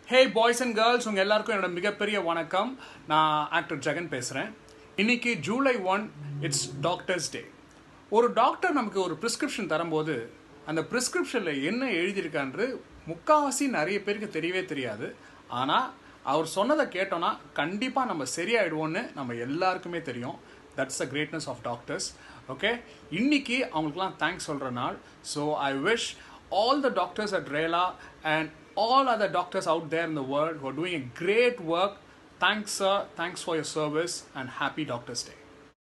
Hey boys and girls உங்கள் எல்லாருக்கும் என்னோட மிகப்பெரிய வணக்கம் நான் ஆக்டர் ஜெகன் பேசுகிறேன் இன்னைக்கு July one it's doctors day ஒரு டாக்டர் நமக்கு ஒரு ப்ரிஸ்கிரிப்ஷன் தரும்போது அந்த ப்ரிஸ்கிரிப்ஷனில் என்ன எழுதியிருக்கான்று முக்காவாசி நிறைய பேருக்கு தெரியவே தெரியாது ஆனால் அவர் சொன்னதை கேட்டோன்னா கண்டிப்பாக நம்ம சரியாயிடுவோன்னு நம்ம எல்லாருக்குமே தெரியும் that's the greatness of doctors okay இன்னைக்கு அவங்களுக்குலாம் தேங்க்ஸ் சொல்கிற நாள் so I wish all the doctors at Rela and all other doctors out there in the world who are doing a great work. Thanks, sir. Thanks for your service and happy Doctors' Day.